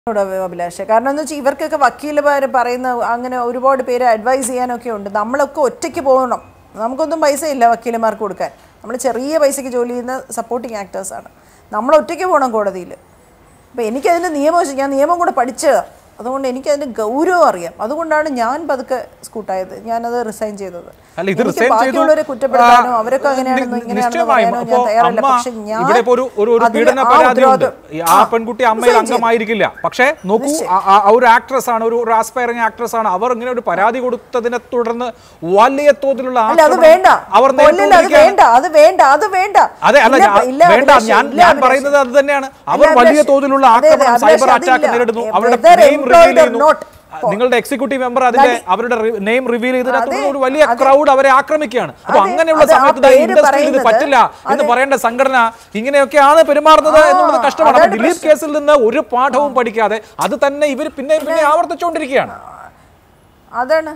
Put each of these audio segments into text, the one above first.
ഇവിടെ അഭിലാഷ് കാരണം എന്ന് വെച്ചാൽ ഇവർക്കൊക്കെ വക്കീലുമാർ പറയുന്ന അങ്ങനെ ഒരുപാട് പേര് അഡ്വൈസ് ചെയ്യാനൊക്കെ ഉണ്ട് നമ്മളൊക്കെ ഒറ്റയ്ക്ക് പോകണം നമുക്കൊന്നും പൈസ ഇല്ല വക്കീലുമാർക്ക് കൊടുക്കാൻ നമ്മൾ ചെറിയ പൈസയ്ക്ക് ജോലി ചെയ്യുന്ന സപ്പോർട്ടിങ് ആക്ടേഴ്സാണ് നമ്മൾ ഒറ്റയ്ക്ക് പോകണം കോടതിയിൽ അപ്പോൾ എനിക്കതിൻ്റെ നിയമം ഞാൻ നിയമം കൂടെ പഠിച്ചതാണ് അതുകൊണ്ട് എനിക്കതിൻ്റെ ഗൗരവം അറിയാം അതുകൊണ്ടാണ് ഞാൻ പതുക്കെ സ്കൂട്ടായത് ഞാനത് റിസൈൻ ചെയ്തത് അല്ല ഇത് എനിക്ക് റിസൈൻ ചെയ്തു ബാക്കിയുള്ളവരെ കുറ്റപ്പെടുത്താനോ ആ, അവരൊക്കെ അങ്ങനെയാണെന്നോ നി- ഇങ്ങനെയാണെന്നോ നിശ്ചയമായും പറയാനോ അപ്പോ ഞാൻ തയ്യാറല്ല അമ്മ പക്ഷെ ഞാൻ ഇവിടെ ഇപ്പോ ഒരു ഒരു ഒരു അതിന് പീഡന ആ പരാതിയുണ്ട് ഉത്തരവാദിത്വം- ഈ ആ പെൺകുട്ടി അമ്മയിൽ റിസൈൻ ചെയ്തു. അംഗമായിരിക്കില്ല പക്ഷേ നോക്കൂ ആ- ആ- ആ ഒരു ആക്ട്രസ് ആണ് ഒരു ഒരു ആസ്പയറിംഗ് ആക്ട്രസ് ആണ് അവർ ഇങ്ങനെ ഒരു പരാതി കൊടുത്തതിനെ തുടർന്ന് വലിയ തോതിലുള്ള അല്ല അത് ആക്രമണം വേണ്ട അവർ കൊല്ലില്ല, അത് നേരിട്ടുകൊണ്ടിരിക്കുകയാണ്. വേണ്ട അത് വേണ്ട അത് വേണ്ട അതെ അല്ല ഇല്ല, ഞാൻ- ഇല്ല, വേണ്ട അഭിലാഷ്, ഞാൻ ഇല്ല, ഞാൻ അഭിലാഷ്. പറയുന്നത് അത് തന്നെയാണ് അവർ അല്ല, വലിയ അഭിലാഷ്, തോതിലുള്ള അതെ, അതെ, ആക്രമണം അഭിലാഷ്, സൈബർ അറ്റാക്ക് അതില്ല. നേരിടുന്നു ഏ, അവരുടെ whether name employed reveal or ചെയ്യുന്നു not. നിങ്ങളുടെ എക്സിക്യൂട്ടീവ് മെമ്പർ അതിന്റെ അവരുടെ നെയിം റിവീൽ ചെയ്തതിനെ തുടർന്ന് ഒരു വലിയ അതെ. ക്രൗഡ് അവരെ ആക്രമിക്കുകയാണ് അപ്പൊ അതെ, അങ്ങനെയുള്ള അത് ആ സമയത്ത് പേര് ഇൻഡസ്ട്രിയിൽ ഇത് പറയുന്നത് പറ്റില്ല എന്ന് അതെ. പറയേണ്ട സംഘടന ഇങ്ങനെയൊക്കെയാണ് പെരുമാറുന്നത് ആ, എന്നുള്ളത് കഷ്ടമാണ് അപ്പൊ അതാണ് ദിലീപ് പ്രശ്നം. കേസിൽ നിന്ന് ഒരു പാഠവും പഠിക്കാതെ അത് തന്നെ ഇവർ പിന്നെ പിന്നെ ആവർത്തിച്ചുകൊണ്ടിരിക്കുകയാണ് അതാണ്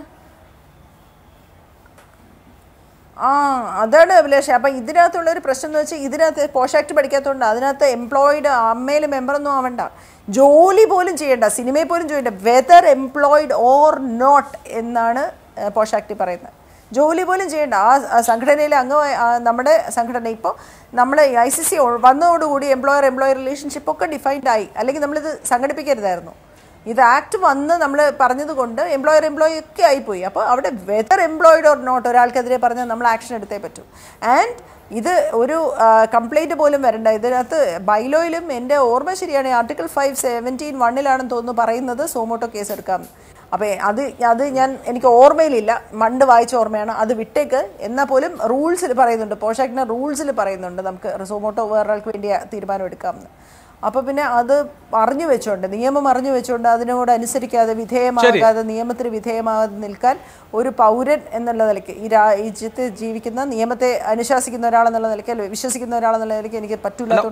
ആ അതാണ് അഭിലാഷ് അപ്പം ഇതിനകത്തുള്ള ഒരു പ്രശ്നം എന്ന് വെച്ചാൽ ഇതിനകത്ത് പോഷാക്ട് പഠിക്കാത്തതുകൊണ്ട് അതിനകത്ത് എംപ്ലോയിഡ് അമ്മയിൽ മെമ്പറൊന്നും ആവണ്ട ജോലി പോലും ചെയ്യണ്ട സിനിമയിൽ പോലും ചെയ്യണ്ട വെദർ എംപ്ലോയിഡ് ഓർ നോട്ട് എന്നാണ് പോഷാക്ട് പറയുന്നത് ജോലി പോലും ചെയ്യണ്ട ആ ആ സംഘടനയിലെ അംഗമായി ആ നമ്മുടെ സംഘടന ഇപ്പോൾ നമ്മൾ ഐ സി സി വന്നതോടുകൂടി എംപ്ലോയർ എംപ്ലോയർ റിലേഷൻഷിപ്പ് ഒക്കെ ഡിഫൈൻഡ് ആയി അല്ലെങ്കിൽ നമ്മളിത് സംഘടിപ്പിക്കരുതായിരുന്നു ഇത് ആക്ട് വന്ന് നമ്മൾ പറഞ്ഞത് കൊണ്ട് എംപ്ലോയർ എംപ്ലോയി ഒക്കെ ആയിപ്പോയി അപ്പോൾ അവിടെ വെതർ എംപ്ലോയിഡ് ഓർ നോട്ട് ഒരാൾക്കെതിരെ പറഞ്ഞാൽ നമ്മൾ ആക്ഷൻ എടുത്തേ പറ്റൂ ആൻഡ് ഇത് ഒരു കംപ്ലൈൻറ്റ് പോലും വരണ്ട ഇതിനകത്ത് ബൈലോയിലും എൻ്റെ ഓർമ്മ ശരിയാണ് ആർട്ടിക്കിൾ ഫൈവ് സെവൻറ്റീൻ വണ്ണിലാണെന്ന് തോന്നുന്നു പറയുന്നത് സോമോട്ടോ കേസ് എടുക്കാം അപ്പോൾ അത് അത് ഞാൻ എനിക്ക് ഓർമ്മയിലില്ല മണ്ട് വായിച്ച ഓർമ്മയാണ് അത് വിട്ടേക്ക് എന്നാൽ പോലും റൂൾസിൽ പറയുന്നുണ്ട് പോഷാക്കിൻ്റെ റൂൾസിൽ പറയുന്നുണ്ട് നമുക്ക് സോമോട്ടോ വേറൊരാൾക്ക് വേണ്ടി തീരുമാനം എടുക്കാമെന്ന് അപ്പൊ പിന്നെ അത് അറിഞ്ഞു വെച്ചോണ്ട് നിയമം അറിഞ്ഞു വെച്ചോണ്ട് അതിനോട് അനുസരിക്കാതെ വിധേയമാകാതെ നിയമത്തിന് വിധേയമാകാതെ നിൽക്കാൻ ഒരു പൗരൻ എന്നുള്ള നിലയ്ക്ക് ഈ രാജ്യത്ത് ജീവിക്കുന്ന നിയമത്തെ അനുശാസിക്കുന്ന ഒരാളെന്നുള്ള നിലയ്ക്ക് അല്ലെ വിശ്വസിക്കുന്ന ഒരാളെന്നുള്ള നിലയ്ക്ക് എനിക്ക് പറ്റൂല